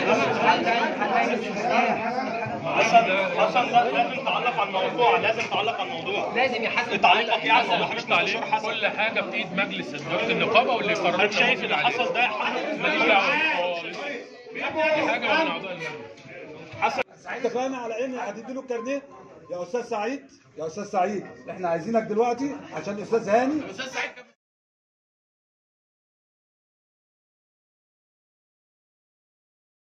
حسن حسن ده لازم تعلق على الموضوع لازم تعلق على الموضوع لازم يحاسب تعليقك يعني ولا مش حضرتك تعليق مستشار حسن كل حاجه بايد مجلس اداره النقابه واللي يقرر حضرتك شايف اللي حصل ده ماليش دعوه خالص دي حاجه من اعضاء المجلس اتفقنا على ان هتديله الكارنيه يا استاذ سعيد يا استاذ سعيد احنا عايزينك دلوقتي عشان الاستاذ هاني استاذ سعيد